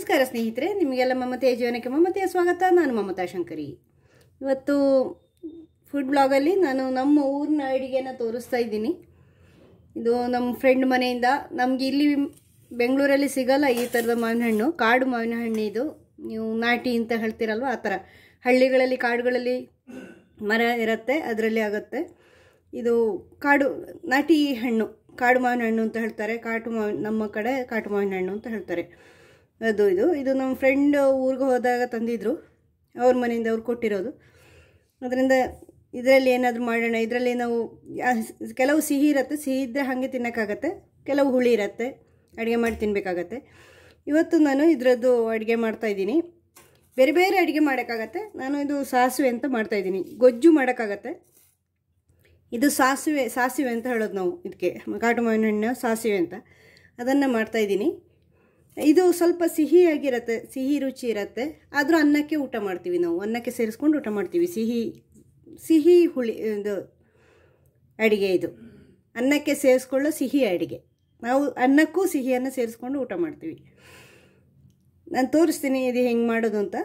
ನಮಸ್ಕಾರ ಸ್ನೇಹಿತರೆ ನಿಮಗೆಲ್ಲ ಮಮತೆಯ ಜೀವನಕ್ಕೆ ಮಮತೆಯ ಸ್ವಾಗತ ನಾನು ಮಮತಾ ಶಂಕರಿ ಇವತ್ತು ಫುಡ್ ಬ್ಲಾಗಲ್ಲಿ ನಾನು ನಮ್ಮ ಊರಿನ ಅಡುಗೆನ ತೋರಿಸ್ತಾ ಇದ್ದೀನಿ ಇದು ನಮ್ಮ ಫ್ರೆಂಡ್ ಮನೆಯಿಂದ ನಮಗೆ ಇಲ್ಲಿ ಬೆಂಗಳೂರಲ್ಲಿ ಸಿಗಲ್ಲ ಈ ಥರದ ಮಾವಿನ ಹಣ್ಣು ಕಾಡು ಮಾವಿನ ಹಣ್ಣು ಇದು ನೀವು ನಾಟಿ ಅಂತ ಹೇಳ್ತೀರಲ್ವ ಆ ಥರ ಹಳ್ಳಿಗಳಲ್ಲಿ ಕಾಡುಗಳಲ್ಲಿ ಮರ ಇರುತ್ತೆ ಅದರಲ್ಲಿ ಆಗುತ್ತೆ ಇದು ಕಾಡು ನಾಟಿ ಹಣ್ಣು ಕಾಡು ಮಾವಿನ ಹಣ್ಣು ಅಂತ ಹೇಳ್ತಾರೆ ಕಾಟು ಮಾವಿನ ನಮ್ಮ ಕಡೆ ಕಾಟು ಮಾವಿನ ಹಣ್ಣು ಅಂತ ಹೇಳ್ತಾರೆ ಅದು ಇದು ಇದು ನಮ್ಮ ಫ್ರೆಂಡ್ ಊರಿಗೆ ಹೋದಾಗ ತಂದಿದ್ರು ಅವ್ರ ಮನೆಯಿಂದ ಅವ್ರು ಕೊಟ್ಟಿರೋದು ಅದರಿಂದ ಇದರಲ್ಲಿ ಏನಾದರೂ ಮಾಡೋಣ ಇದರಲ್ಲಿ ನಾವು ಯಾ- ಕೆಲವು ಸಿಹಿ ಇರುತ್ತೆ ಸಿಹಿ ಇದ್ದರೆ ಹಾಗೆ ತಿನ್ನೋಕ್ಕಾಗತ್ತೆ ಕೆಲವು ಹುಳಿ ಇರುತ್ತೆ ಅಡುಗೆ ಮಾಡಿ ತಿನ್ನಬೇಕಾಗತ್ತೆ ಇವತ್ತು ನಾನು ಇದರದ್ದು ಅಡುಗೆ ಮಾಡ್ತಾಯಿದ್ದೀನಿ ಬೇರೆ ಬೇರೆ ಅಡುಗೆ ಮಾಡೋಕ್ಕಾಗತ್ತೆ ನಾನು ಇದು ಸಾಸಿವೆ ಅಂತ ಮಾಡ್ತಾಯಿದ್ದೀನಿ ಗೊಜ್ಜು ಮಾಡೋಕ್ಕಾಗತ್ತೆ ಇದು ಸಾಸಿವೆ ಸಾಸಿವೆ ಅಂತ ಹೇಳೋದು ನಾವು ಇದಕ್ಕೆ ಕಾಟು ಮಾವಿನ ಹಣ್ಣು ಸಾಸಿವೆ ಅಂತ ಅದನ್ನು ಮಾಡ್ತಾಯಿದ್ದೀನಿ ಇದು ಸ್ವಲ್ಪ ಸಿಹಿಯಾಗಿರುತ್ತೆ ಸಿಹಿ ರುಚಿ ಇರುತ್ತೆ ಆದರೂ ಅನ್ನಕ್ಕೆ ಊಟ ಮಾಡ್ತೀವಿ ನಾವು ಅನ್ನಕ್ಕೆ ಸೇರಿಸ್ಕೊಂಡು ಊಟ ಮಾಡ್ತೀವಿ ಸಿಹಿ ಸಿಹಿ ಹುಳಿ ಇದು ಅಡಿಗೆ ಇದು ಅನ್ನಕ್ಕೆ ಸೇರಿಸ್ಕೊಳ್ಳೋ ಸಿಹಿ ಅಡಿಗೆ ನಾವು ಅನ್ನಕ್ಕೂ ಸಿಹಿಯನ್ನು ಸೇರಿಸ್ಕೊಂಡು ಊಟ ಮಾಡ್ತೀವಿ ನಾನು ತೋರಿಸ್ತೀನಿ ಇದು ಹೆಂಗೆ ಮಾಡೋದು ಅಂತ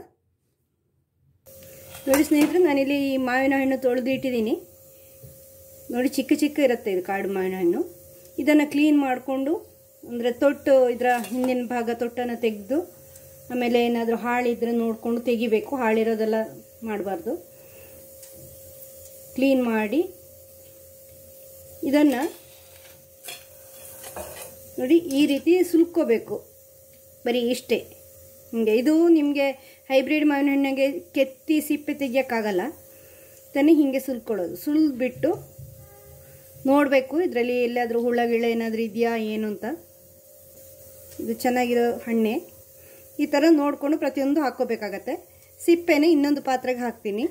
ನೋಡಿ ಸ್ನೇಹಿತರೆ ನಾನಿಲ್ಲಿ ಈ ಮಾವಿನ ಹಣ್ಣು ತೊಳೆದು ಇಟ್ಟಿದ್ದೀನಿ ನೋಡಿ ಚಿಕ್ಕ ಚಿಕ್ಕ ಇರುತ್ತೆ ಇದು ಕಾಡು ಮಾವಿನ ಹಣ್ಣು ಇದನ್ನು ಕ್ಲೀನ್ ಮಾಡಿಕೊಂಡು ಅಂದರೆ ತೊಟ್ಟು ಇದರ ಹಿಂದಿನ ಭಾಗ ತೊಟ್ಟನ್ನು ತೆಗೆದು ಆಮೇಲೆ ಏನಾದರೂ ಹಾಳಿದ್ರೆ ನೋಡಿಕೊಂಡು ತೆಗಿಬೇಕು ಹಾಳಿರೋದೆಲ್ಲ ಮಾಡಬಾರ್ದು ಕ್ಲೀನ್ ಮಾಡಿ ಇದನ್ನು ನೋಡಿ ಈ ರೀತಿ ಸುಲ್ಕೋಬೇಕು ಬರೀ ಇಷ್ಟೇ ಹಿಂಗೆ ಇದು ನಿಮಗೆ ಹೈಬ್ರಿಡ್ ಮಾವಿನ ಹಣ್ಣಿಗೆ ಕೆತ್ತಿ ಸಿಪ್ಪೆ ತೆಗಿಯೋಕ್ಕಾಗಲ್ಲ ತಾನೇ ಹೀಗೆ ಸುಲ್ಕೊಳ್ಳೋದು ಸುಲಿದ್ಬಿಟ್ಟು ನೋಡಬೇಕು ಇದರಲ್ಲಿ ಎಲ್ಲಾದರೂ ಹುಳ ಗಿಳ ಏನಾದರೂ ಇದೆಯಾ ಏನು ಅಂತ ಇದು ಚೆನ್ನಾಗಿರೋ ಹಣ್ಣೆ ಈ ಥರ ನೋಡಿಕೊಂಡು ಪ್ರತಿಯೊಂದು ಹಾಕ್ಕೋಬೇಕಾಗತ್ತೆ ಸಿಪ್ಪೆನ ಇನ್ನೊಂದು ಪಾತ್ರೆಗೆ ಹಾಕ್ತೀನಿ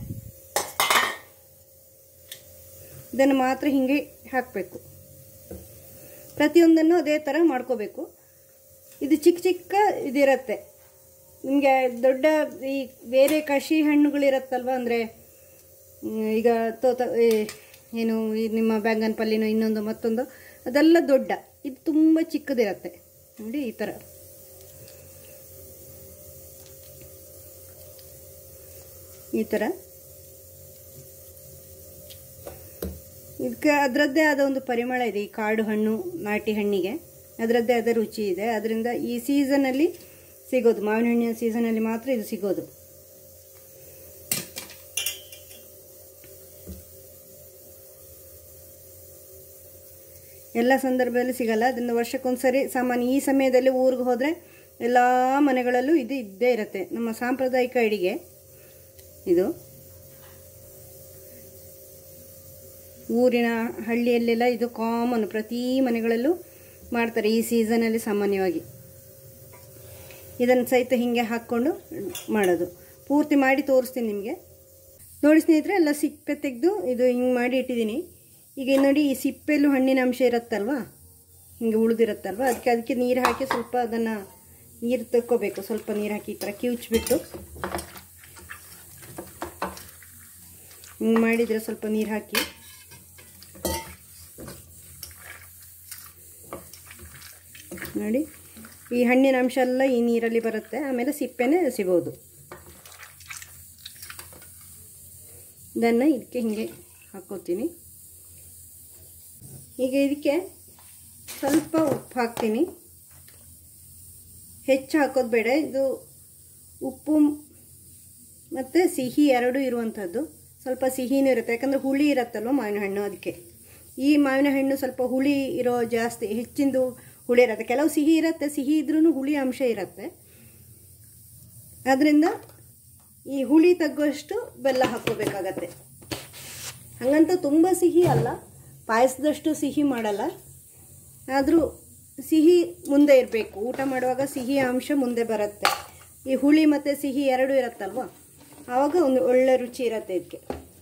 ಇದನ್ನು ಮಾತ್ರ ಹೀಗೆ ಹಾಕಬೇಕು ಪ್ರತಿಯೊಂದನ್ನು ಅದೇ ಥರ ಮಾಡ್ಕೋಬೇಕು ಇದು ಚಿಕ್ಕ ಚಿಕ್ಕ ಇದಿರತ್ತೆ ನಿಮಗೆ ದೊಡ್ಡ ಈ ಬೇರೆ ಕಷಿ ಹಣ್ಣುಗಳಿರತ್ತಲ್ವ ಅಂದರೆ ಈಗ ತೋತ ಈ ಏನು ಈ ನಿಮ್ಮ ಬ್ಯಾಂಗನ್ ಪಲ್ಲಿನೋ ಇನ್ನೊಂದು ಮತ್ತೊಂದು ಅದೆಲ್ಲ ದೊಡ್ಡ ಇದು ತುಂಬ ಚಿಕ್ಕದಿರತ್ತೆ ನೋಡಿ ಈ ಥರ ಈ ಥರ ಇದಕ್ಕೆ ಅದರದ್ದೇ ಆದ ಒಂದು ಪರಿಮಳ ಇದೆ ಈ ಕಾಡು ಹಣ್ಣು ನಾಟಿ ಹಣ್ಣಿಗೆ ಅದರದ್ದೇ ಆದ ರುಚಿ ಇದೆ ಅದರಿಂದ ಈ ಸೀಸನಲ್ಲಿ ಸಿಗೋದು ಮಾವಿನ ಹಣ್ಣಿನ ಸೀಸನಲ್ಲಿ ಮಾತ್ರ ಇದು ಸಿಗೋದು ಎಲ್ಲ ಸಂದರ್ಭದಲ್ಲಿ ಸಿಗಲ್ಲ ಅದರಿಂದ ವರ್ಷಕ್ಕೊಂದ್ಸರಿ ಸಾಮಾನ್ಯ ಈ ಸಮಯದಲ್ಲಿ ಊರಿಗೆ ಹೋದರೆ ಎಲ್ಲ ಮನೆಗಳಲ್ಲೂ ಇದು ಇದ್ದೇ ಇರುತ್ತೆ ನಮ್ಮ ಸಾಂಪ್ರದಾಯಿಕ ಅಡಿಗೆ ಇದು ಊರಿನ ಹಳ್ಳಿಯಲ್ಲೆಲ್ಲ ಇದು ಕಾಮನ್ ಪ್ರತಿ ಮನೆಗಳಲ್ಲೂ ಮಾಡ್ತಾರೆ ಈ ಸೀಸನಲ್ಲಿ ಸಾಮಾನ್ಯವಾಗಿ ಇದನ್ನು ಸಹಿತ ಹೀಗೆ ಹಾಕ್ಕೊಂಡು ಮಾಡೋದು ಪೂರ್ತಿ ಮಾಡಿ ತೋರಿಸ್ತೀನಿ ನಿಮಗೆ ನೋಡಿ ಸ್ನೇಹಿತರೆ ಎಲ್ಲ ಸಿಪ್ಪೆ ತೆಗೆದು ಇದು ಹಿಂಗೆ ಮಾಡಿ ಇಟ್ಟಿದ್ದೀನಿ ಈಗ ನೋಡಿ ಈ ಸಿಪ್ಪೆಲ್ಲೂ ಹಣ್ಣಿನ ಅಂಶ ಇರುತ್ತಲ್ವಾ ಹಿಂಗೆ ಉಳಿದಿರುತ್ತಲ್ವ ಅದಕ್ಕೆ ಅದಕ್ಕೆ ನೀರು ಹಾಕಿ ಸ್ವಲ್ಪ ಅದನ್ನು ನೀರು ತಕ್ಕೋಬೇಕು ಸ್ವಲ್ಪ ನೀರು ಹಾಕಿ ಈ ಥರ ಕಿವುಚ್ಬಿಟ್ಟು ಹಿಂಗೆ ಮಾಡಿದರೆ ಸ್ವಲ್ಪ ನೀರು ಹಾಕಿ ನೋಡಿ ಈ ಹಣ್ಣಿನ ಅಂಶ ಎಲ್ಲ ಈ ನೀರಲ್ಲಿ ಬರುತ್ತೆ ಆಮೇಲೆ ಸಿಪ್ಪೆನೇ ಸಿಗೋದು ಇದನ್ನು ಇದಕ್ಕೆ ಹೀಗೆ ಹಾಕ್ಕೋತೀನಿ ಈಗ ಇದಕ್ಕೆ ಸ್ವಲ್ಪ ಉಪ್ಪು ಹಾಕ್ತೀನಿ ಹೆಚ್ಚು ಹಾಕೋದು ಬೇಡ ಇದು ಉಪ್ಪು ಮತ್ತು ಸಿಹಿ ಎರಡೂ ಇರುವಂಥದ್ದು ಸ್ವಲ್ಪ ಸಿಹಿನೂ ಇರುತ್ತೆ ಯಾಕಂದರೆ ಹುಳಿ ಇರುತ್ತಲ್ವ ಮಾವಿನ ಹಣ್ಣು ಅದಕ್ಕೆ ಈ ಮಾವಿನ ಹಣ್ಣು ಸ್ವಲ್ಪ ಹುಳಿ ಇರೋ ಜಾಸ್ತಿ ಹೆಚ್ಚಿಂದು ಹುಳಿ ಇರುತ್ತೆ ಕೆಲವು ಸಿಹಿ ಇರುತ್ತೆ ಸಿಹಿ ಇದ್ರೂ ಹುಳಿ ಅಂಶ ಇರುತ್ತೆ ಅದರಿಂದ ಈ ಹುಳಿ ತಗ್ಗುವಷ್ಟು ಬೆಲ್ಲ ಹಾಕ್ಕೋಬೇಕಾಗತ್ತೆ ಹಾಗಂತ ತುಂಬ ಸಿಹಿ ಅಲ್ಲ ಪಾಯಸದಷ್ಟು ಸಿಹಿ ಮಾಡಲ್ಲ ಆದರೂ ಸಿಹಿ ಮುಂದೆ ಇರಬೇಕು ಊಟ ಮಾಡುವಾಗ ಸಿಹಿ ಅಂಶ ಮುಂದೆ ಬರುತ್ತೆ ಈ ಹುಳಿ ಮತ್ತು ಸಿಹಿ ಎರಡೂ ಇರುತ್ತಲ್ವ ಆವಾಗ ಒಂದು ಒಳ್ಳೆ ರುಚಿ ಇರುತ್ತೆ ಇದಕ್ಕೆ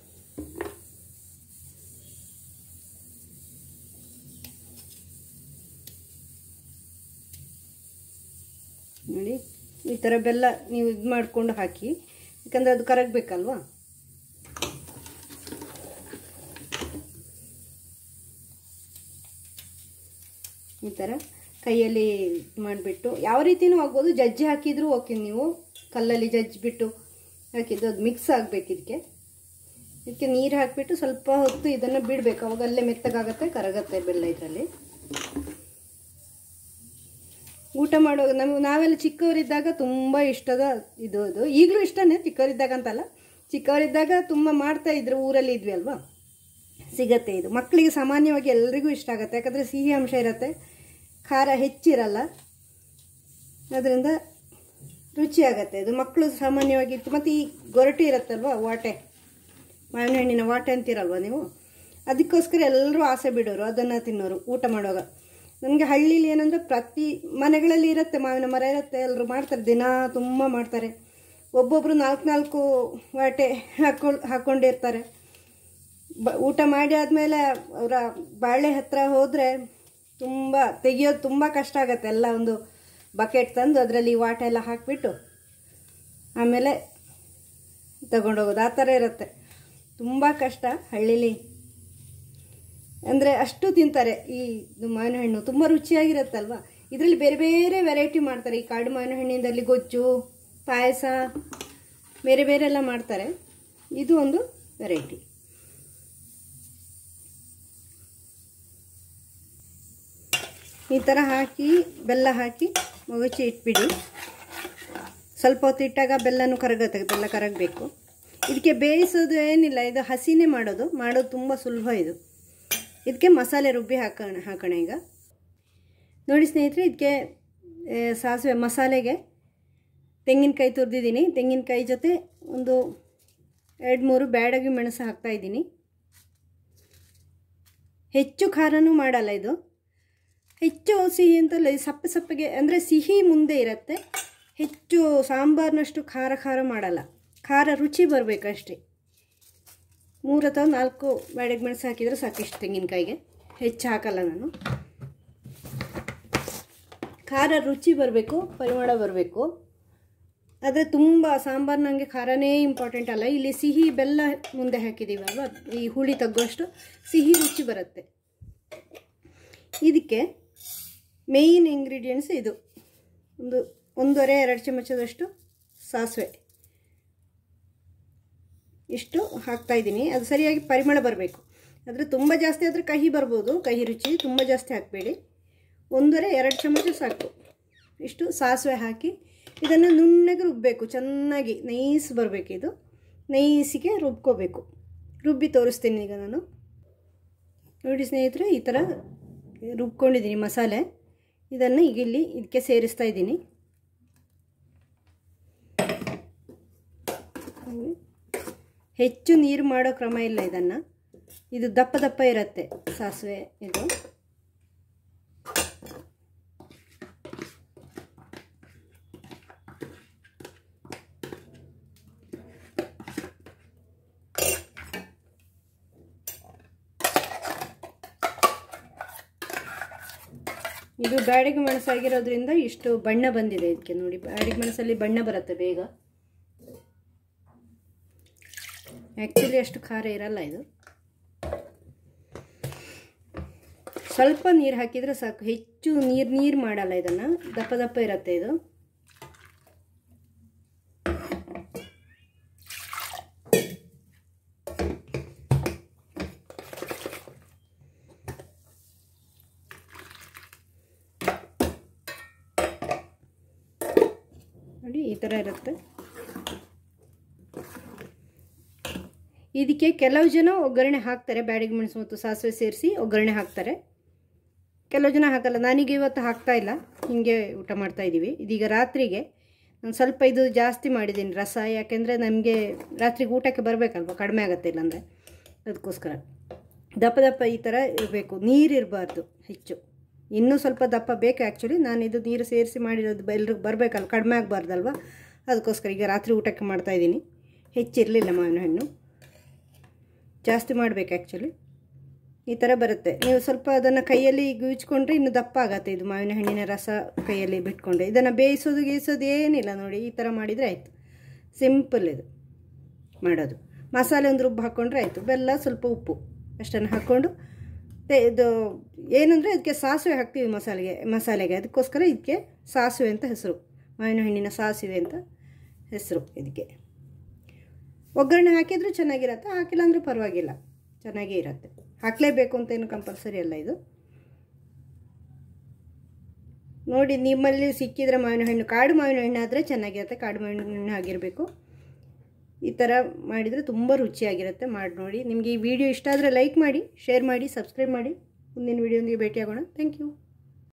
ನೋಡಿ ಈ ಥರ ಬೆಲ್ಲ ನೀವು ಇದು ಮಾಡಿಕೊಂಡು ಹಾಕಿ ಯಾಕಂದರೆ ಅದು ಕರಗಬೇಕಲ್ವಾ ಈ ಥರ ಕೈಯಲ್ಲಿ ಮಾಡಿಬಿಟ್ಟು ಯಾವ ರೀತಿನೂ ಆಗ್ಬೋದು ಜಜ್ಜಿ ಹಾಕಿದರೂ ಓಕೆ ನೀವು ಕಲ್ಲಲ್ಲಿ ಜಜ್ಜಿಬಿಟ್ಟು ಹಾಕಿದ್ದು ಅದು ಮಿಕ್ಸ್ ಆಗಬೇಕು ಇದಕ್ಕೆ ಇದಕ್ಕೆ ನೀರು ಹಾಕಿಬಿಟ್ಟು ಸ್ವಲ್ಪ ಹೊತ್ತು ಇದನ್ನು ಬಿಡಬೇಕು ಅವಾಗ ಅಲ್ಲೇ ಮೆತ್ತಗಾಗತ್ತೆ ಕರಗತ್ತೆ ಬೆಲ್ಲ ಇದರಲ್ಲಿ ಊಟ ಮಾಡುವಾಗ ನಮಗೆ ನಾವೆಲ್ಲ ಚಿಕ್ಕವರಿದ್ದಾಗ ತುಂಬ ಇಷ್ಟದ ಇದು ಅದು ಈಗಲೂ ಇಷ್ಟನೇ ಚಿಕ್ಕವರಿದ್ದಾಗ ಅಂತಲ್ಲ ಚಿಕ್ಕವರಿದ್ದಾಗ ತುಂಬ ಮಾಡ್ತಾ ಇದ್ರು ಊರಲ್ಲಿ ಇದ್ವಿ ಅಲ್ವಾ ಸಿಗತ್ತೆ ಇದು ಮಕ್ಕಳಿಗೆ ಸಾಮಾನ್ಯವಾಗಿ ಎಲ್ರಿಗೂ ಇಷ್ಟ ಆಗುತ್ತೆ ಯಾಕಂದರೆ ಸಿಹಿ ಅಂಶ ಇರುತ್ತೆ ಖಾರ ಹೆಚ್ಚಿರಲ್ಲ ಅದರಿಂದ ರುಚಿ ಆಗತ್ತೆ ಇದು ಮಕ್ಕಳು ಸಾಮಾನ್ಯವಾಗಿ ಮತ್ತು ಈ ಗೊರಟು ಇರುತ್ತಲ್ವ ವಾಟೆ ಮಾವಿನ ಹಣ್ಣಿನ ವಾಟೆ ಅಂತೀರಲ್ವ ನೀವು ಅದಕ್ಕೋಸ್ಕರ ಎಲ್ಲರೂ ಆಸೆ ಬಿಡೋರು ಅದನ್ನು ತಿನ್ನೋರು ಊಟ ಮಾಡುವಾಗ ನನಗೆ ಹಳ್ಳಿಲಿ ಏನಂದರೆ ಪ್ರತಿ ಮನೆಗಳಲ್ಲಿ ಇರುತ್ತೆ ಮಾವಿನ ಮರ ಇರುತ್ತೆ ಎಲ್ಲರೂ ಮಾಡ್ತಾರೆ ದಿನ ತುಂಬ ಮಾಡ್ತಾರೆ ಒಬ್ಬೊಬ್ಬರು ನಾಲ್ಕು ನಾಲ್ಕು ವಾಟೆ ಹಾಕೊಂಡು ಹಾಕ್ಕೊಂಡಿರ್ತಾರೆ ಬ ಊಟ ಮಾಡಿ ಆದಮೇಲೆ ಅವರ ಬಾಳೆ ಹತ್ರ ಹೋದರೆ ತುಂಬ ತೆಗಿಯೋದು ತುಂಬ ಕಷ್ಟ ಆಗುತ್ತೆ ಎಲ್ಲ ಒಂದು ಬಕೆಟ್ ತಂದು ಅದರಲ್ಲಿ ವಾಟ ಎಲ್ಲ ಹಾಕಿಬಿಟ್ಟು ಆಮೇಲೆ ತಗೊಂಡೋಗೋದು ಆ ಥರ ಇರುತ್ತೆ ತುಂಬ ಕಷ್ಟ ಹಳ್ಳಿಲಿ ಅಂದರೆ ಅಷ್ಟು ತಿಂತಾರೆ ಈ ಇದು ಮಾವಿನ ಹಣ್ಣು ತುಂಬ ರುಚಿಯಾಗಿರುತ್ತಲ್ವ ಇದರಲ್ಲಿ ಬೇರೆ ಬೇರೆ ವೆರೈಟಿ ಮಾಡ್ತಾರೆ ಈ ಕಾಡು ಮಾವಿನ ಹಣ್ಣಿನಲ್ಲಿ ಗೊಜ್ಜು ಪಾಯಸ ಬೇರೆ ಬೇರೆ ಎಲ್ಲ ಮಾಡ್ತಾರೆ ಇದು ಒಂದು ವೆರೈಟಿ ಈ ಥರ ಹಾಕಿ ಬೆಲ್ಲ ಹಾಕಿ ಮುಗುಚಿ ಇಟ್ಬಿಡಿ ಸ್ವಲ್ಪ ಹೊತ್ತು ಇಟ್ಟಾಗ ಬೆಲ್ಲನೂ ಕರಗತ್ತೆ ಬೆಲ್ಲ ಕರಗಬೇಕು ಇದಕ್ಕೆ ಬೇಯಿಸೋದು ಏನಿಲ್ಲ ಇದು ಹಸಿನೇ ಮಾಡೋದು ಮಾಡೋದು ತುಂಬ ಸುಲಭ ಇದು ಇದಕ್ಕೆ ಮಸಾಲೆ ರುಬ್ಬಿ ಹಾಕೋಣ ಹಾಕೋಣ ಈಗ ನೋಡಿ ಸ್ನೇಹಿತರೆ ಇದಕ್ಕೆ ಆ, ಸಾಸಿವೆ ಮಸಾಲೆಗೆ ತೆಂಗಿನಕಾಯಿ ತುರಿದಿದ್ದೀನಿ ತೆಂಗಿನಕಾಯಿ ಜೊತೆ ಒಂದು ಎರಡು ಮೂರು ಬ್ಯಾಡಗಿ ಮೆಣಸು ಹಾಕ್ತಾಯಿದ್ದೀನಿ ಹೆಚ್ಚು ಖಾರನೂ ಮಾಡಲ್ಲ ಇದು ಹೆಚ್ಚು ಸಿಹಿ ಅಂತಲ್ಲ ಇದು ಸಪ್ಪೆ ಸಪ್ಪಗೆ ಅಂದರೆ ಸಿಹಿ ಮುಂದೆ ಇರುತ್ತೆ ಹೆಚ್ಚು ಸಾಂಬಾರಿನಷ್ಟು ಖಾರ ಖಾರ ಮಾಡಲ್ಲ ಖಾರ ರುಚಿ ಬರಬೇಕಷ್ಟೇ ಮೂರು ಅಥವಾ ನಾಲ್ಕು ಬ್ಯಾಡಗಿ ಮೆಣಸು ಹಾಕಿದರೆ ಸಾಕಿಷ್ಟು ತೆಂಗಿನಕಾಯಿಗೆ ಹೆಚ್ಚು ಹಾಕಲ್ಲ ನಾನು ಖಾರ ರುಚಿ ಬರಬೇಕು ಪರಿಮಳ ಬರಬೇಕು ಆದರೆ ತುಂಬ ಸಾಂಬಾರು ನನಗೆ ಖಾರನೇ ಇಂಪಾರ್ಟೆಂಟ್ ಅಲ್ಲ ಇಲ್ಲಿ ಸಿಹಿ ಬೆಲ್ಲ ಮುಂದೆ ಹಾಕಿದ್ದೀವಲ್ವ ಈ ಹುಳಿ ತಗ್ಗುವಷ್ಟು ಸಿಹಿ ರುಚಿ ಬರುತ್ತೆ ಇದಕ್ಕೆ ಮೇಯ್ನ್ ಇಂಗ್ರೀಡಿಯೆಂಟ್ಸ್ ಇದು ಒಂದು ಒಂದೂವರೆ ಎರಡು ಚಮಚದಷ್ಟು ಸಾಸಿವೆ ಇಷ್ಟು ಹಾಕ್ತಾ ಇದ್ದೀನಿ ಅದು ಸರಿಯಾಗಿ ಪರಿಮಳ ಬರಬೇಕು ಆದರೆ ತುಂಬ ಜಾಸ್ತಿ ಆದರೆ ಕಹಿ ಬರ್ಬೋದು ಕಹಿ ರುಚಿ ತುಂಬ ಜಾಸ್ತಿ ಹಾಕಬೇಡಿ ಒಂದೂವರೆ ಎರಡು ಚಮಚ ಸಾಕು ಇಷ್ಟು ಸಾಸಿವೆ ಹಾಕಿ ಇದನ್ನು ನುಣ್ಣಗೆ ರುಬ್ಬಬೇಕು ಚೆನ್ನಾಗಿ ನೈಸ್ ಬರಬೇಕು ಇದು ನೈಸಿಗೆ ರುಬ್ಕೋಬೇಕು ರುಬ್ಬಿ ತೋರಿಸ್ತೀನಿ ಈಗ ನಾನು ನೋಡಿ ಸ್ನೇಹಿತರೆ ಈ ಥರ ರುಬ್ಕೊಂಡಿದ್ದೀನಿ ಮಸಾಲೆ ಇದನ್ನು ಈಗ ಇಲ್ಲಿ ಇದಕ್ಕೆ ಸೇರಿಸ್ತಾ ಇದ್ದೀನಿ ಹೆಚ್ಚು ನೀರು ಮಾಡೋ ಕ್ರಮ ಇಲ್ಲ ಇದನ್ನು ಇದು ದಪ್ಪ ದಪ್ಪ ಇರುತ್ತೆ ಸಾಸಿವೆ ಇದು ಇದು ಬ್ಯಾಡಿಗೆ ಮೆಣಸಾಗಿರೋದ್ರಿಂದ ಇಷ್ಟು ಬಣ್ಣ ಬಂದಿದೆ ಇದಕ್ಕೆ ನೋಡಿ ಬ್ಯಾಡಿಗೆ ಮೆಣಸಲ್ಲಿ ಬಣ್ಣ ಬರುತ್ತೆ ಬೇಗ ಆ್ಯಕ್ಚುಲಿ ಅಷ್ಟು ಖಾರ ಇರಲ್ಲ ಇದು ಸ್ವಲ್ಪ ನೀರು ಹಾಕಿದರೆ ಸಾಕು ಹೆಚ್ಚು ನೀರು ನೀರು ಮಾಡಲ್ಲ ಇದನ್ನು ದಪ್ಪ ದಪ್ಪ ಇರುತ್ತೆ ಇದು ನೋಡಿ ಈ ಥರ ಇರುತ್ತೆ ಇದಕ್ಕೆ ಕೆಲವು ಜನ ಒಗ್ಗರಣೆ ಹಾಕ್ತಾರೆ ಬ್ಯಾಡಿಗೆ ಮೆಣಸು ಮತ್ತು ಸಾಸಿವೆ ಸೇರಿಸಿ ಒಗ್ಗರಣೆ ಹಾಕ್ತಾರೆ ಕೆಲವು ಜನ ಹಾಕಲ್ಲ ನಾನೀಗ ಇವತ್ತು ಹಾಕ್ತಾ ಇಲ್ಲ ಹೀಗೆ ಊಟ ಮಾಡ್ತಾ ಇದ್ದೀವಿ ಇದೀಗ ರಾತ್ರಿಗೆ ನಾನು ಸ್ವಲ್ಪ ಇದು ಜಾಸ್ತಿ ಮಾಡಿದ್ದೀನಿ ರಸ ಯಾಕೆಂದರೆ ನಮಗೆ ರಾತ್ರಿಗೆ ಊಟಕ್ಕೆ ಬರಬೇಕಲ್ವ ಕಡಿಮೆ ಆಗುತ್ತೆ ಇಲ್ಲಾಂದರೆ ಅದಕ್ಕೋಸ್ಕರ ದಪ್ಪ ದಪ್ಪ ಈ ಥರ ಇರಬೇಕು ನೀರು ಇರಬಾರ್ದು ಹೆಚ್ಚು ಇನ್ನೂ ಸ್ವಲ್ಪ ದಪ್ಪ ಬೇಕು ಆ್ಯಕ್ಚುಲಿ ನಾನು ಇದು ನೀರು ಸೇರಿಸಿ ಮಾಡಿರೋದು ಎಲ್ರಿಗೂ ಬರಬೇಕಲ್ಲ ಕಡಿಮೆ ಆಗಬಾರ್ದಲ್ವ ಅದಕ್ಕೋಸ್ಕರ ಈಗ ರಾತ್ರಿ ಊಟಕ್ಕೆ ಮಾಡ್ತಾಯಿದ್ದೀನಿ ಹೆಚ್ಚಿರಲಿಲ್ಲ ಮಾವಿನ ಹಣ್ಣು ಜಾಸ್ತಿ ಮಾಡಬೇಕು ಆ್ಯಕ್ಚುಲಿ ಈ ಥರ ಬರುತ್ತೆ ನೀವು ಸ್ವಲ್ಪ ಅದನ್ನು ಕೈಯಲ್ಲಿ ಗುಜ್ಕೊಂಡ್ರೆ ಇನ್ನು ದಪ್ಪ ಆಗತ್ತೆ ಇದು ಮಾವಿನ ಹಣ್ಣಿನ ರಸ ಕೈಯಲ್ಲಿ ಬಿಟ್ಕೊಂಡ್ರೆ ಇದನ್ನು ಬೇಯಿಸೋದು ಗೀಸೋದು ಏನಿಲ್ಲ ನೋಡಿ ಈ ಥರ ಮಾಡಿದರೆ ಆಯಿತು ಸಿಂಪಲ್ ಇದು ಮಾಡೋದು ಮಸಾಲೆ ಒಂದು ರುಬ್ಬು ಹಾಕ್ಕೊಂಡ್ರೆ ಆಯಿತು ಬೆಲ್ಲ ಸ್ವಲ್ಪ ಉಪ್ಪು ಅಷ್ಟನ್ನು ಹಾಕ್ಕೊಂಡು ಮತ್ತು ಇದು ಏನಂದರೆ ಅದಕ್ಕೆ ಸಾಸಿವೆ ಹಾಕ್ತೀವಿ ಮಸಾಲೆಗೆ ಮಸಾಲೆಗೆ ಅದಕ್ಕೋಸ್ಕರ ಇದಕ್ಕೆ ಸಾಸಿವೆ ಅಂತ ಹೆಸರು ಮಾವಿನ ಹಣ್ಣಿನ ಸಾಸಿವೆ ಅಂತ ಹೆಸರು ಇದಕ್ಕೆ ಒಗ್ಗರಣೆ ಹಾಕಿದರೂ ಚೆನ್ನಾಗಿರತ್ತೆ ಹಾಕಿಲ್ಲ ಅಂದರೂ ಪರವಾಗಿಲ್ಲ ಚೆನ್ನಾಗೇ ಇರುತ್ತೆ ಹಾಕಲೇಬೇಕು ಅಂತ ಏನು ಕಂಪಲ್ಸರಿ ಅಲ್ಲ ಇದು ನೋಡಿ ನಿಮ್ಮಲ್ಲಿ ಸಿಕ್ಕಿದ್ರೆ ಮಾವಿನ ಹಣ್ಣು ಕಾಡು ಮಾವಿನ ಹಣ್ಣು ಆದರೆ ಚೆನ್ನಾಗಿರುತ್ತೆ ಕಾಡು ಮಾವಿನ ಹಣ್ಣು ಆಗಿರಬೇಕು ಈ ಥರ ಮಾಡಿದರೆ ತುಂಬ ರುಚಿಯಾಗಿರುತ್ತೆ ಮಾಡಿ ನೋಡಿ ನಿಮಗೆ ಈ ವಿಡಿಯೋ ಇಷ್ಟ ಆದರೆ ಲೈಕ್ ಮಾಡಿ ಶೇರ್ ಮಾಡಿ ಸಬ್ಸ್ಕ್ರೈಬ್ ಮಾಡಿ ಮುಂದಿನ ವಿಡಿಯೋಂದಿಗೆ ಭೇಟಿಯಾಗೋಣ ಥ್ಯಾಂಕ್ ಯು